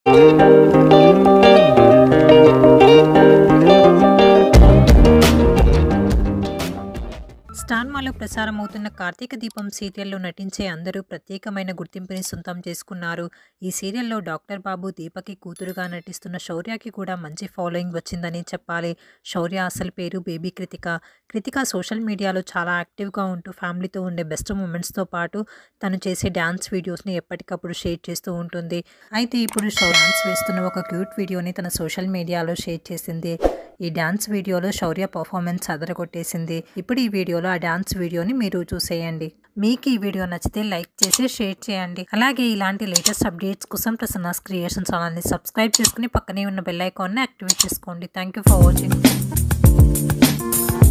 star మాలో ప్రసారం అవుతున్న కార్తీక దీపం సీరియల్లో నటించే అందరూ ప్రత్యేకమైన గుర్తింపుని సొంతం చేసుకున్నారు ఈ సీరియల్లో డాక్టర్ బాబు దీపకి కూతురుగా నటిస్తున్న శౌర్యకి కూడా మంచి ఫాలోయింగ్ వచ్చిందని చెప్పాలి శౌర్య అసలు పేరు బేబీ కృతిక కృతిక సోషల్ మీడియాలో చాలా యాక్టివ్గా ఉంటూ ఫ్యామిలీతో ఉండే బెస్ట్ మూమెంట్స్తో పాటు తను చేసే డ్యాన్స్ వీడియోస్ని ఎప్పటికప్పుడు షేర్ చేస్తూ ఉంటుంది అయితే ఇప్పుడు శౌ డ్యాన్స్ వేస్తున్న ఒక క్యూట్ వీడియోని తన సోషల్ మీడియాలో షేర్ చేసింది ఈ డ్యాన్స్ వీడియోలో శౌర్య పర్ఫార్మెన్స్ అదరగొట్టేసింది ఇప్పుడు ఈ వీడియోలో ఆ డ్యాన్స్ వీడియోని మీరు చూసేయండి మీకు ఈ వీడియో నచ్చితే లైక్ చేసి షేర్ చేయండి అలాగే ఇలాంటి లేటెస్ట్ అప్డేట్స్ కోసం ప్రసన్నాస్ క్రియేషన్ ఛానల్ని సబ్స్క్రైబ్ చేసుకుని పక్కనే ఉన్న బెల్ ఐకాన్ని యాక్టివేట్ చేసుకోండి థ్యాంక్ యూ ఫర్ వాచింగ్